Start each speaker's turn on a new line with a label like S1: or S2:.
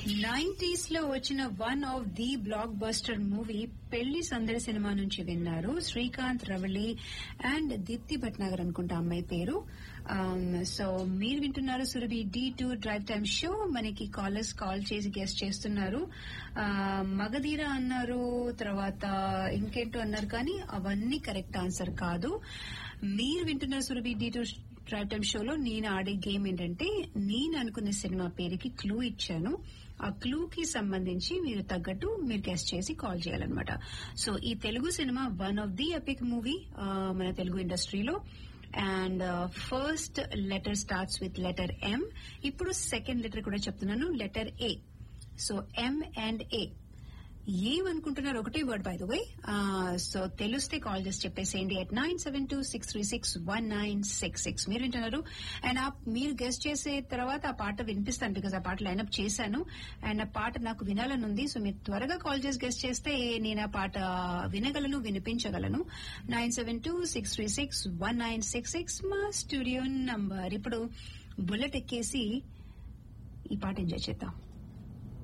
S1: nineties లో వచ్చిన one of the blockbuster movie Pelli Sandadi cinema నుంచి విన్నారు శ్రీకాంత్ రవళి అండ్ దీప్తి భట్నాగర్ అనుకుంటా అమ్మాయి పేరు సో మీరు వింటున్నారు Surabhi D to drive time show మనకి కాలర్స్ కాల్ చేసి గెస్ట్ చేస్తున్నారు ఆ, మగధీర అన్నారు తర్వాత ఇంకేంటో అన్నారు కానీ అవన్నీ కరెక్ట్ ఆన్సర్ కాదు మీరు వింటున్నారు Surabhi D to drive time షోలో నేను ఆడే గేమ్ ఏంటంటే నేను అనుకున్న సినిమా పేరుకి క్లూ ఇచ్చాను ఆ క్లూ కి సంబంధించి మీరు తగ్గట్టు మీరు గెస్ట్ చేసి కాల్ చేయాలన్నమాట సో ఈ Telugu cinema one of the epic movie మన తెలుగు ఇండస్ట్రీలో and first letter starts with letter M ఇప్పుడు సెకండ్ లెటర్ కూడా చెప్తున్నాను letter A so M and A ఏమనుకుంటున్నారు ఒకటే word by the way so తెలిస్తే కాల్ చేసి చెప్పేసేయండి at nine seven two six three six one nine six six మీరు వింటున్నారు అండ్ ఆ మీరు గెస్ట్ చేసే తర్వాత ఆ పాట వినిపిస్తాను బికాస్ ఆ పాట లైన్అప్ చేశాను అండ్ ఆ పాట నాకు వినాలని ఉంది సో మీరు త్వరగా కాల్ చేసి గెస్ట్ చేస్తే నేను ఆ పాట వినగలను వినిపించగలను nine seven two six three six one nine six six మా స్టూడియో నంబర్ ఇప్పుడు బుల్లెట్ ఎక్కేసి ఈ పాట ఎంజాయ్ చేద్దాం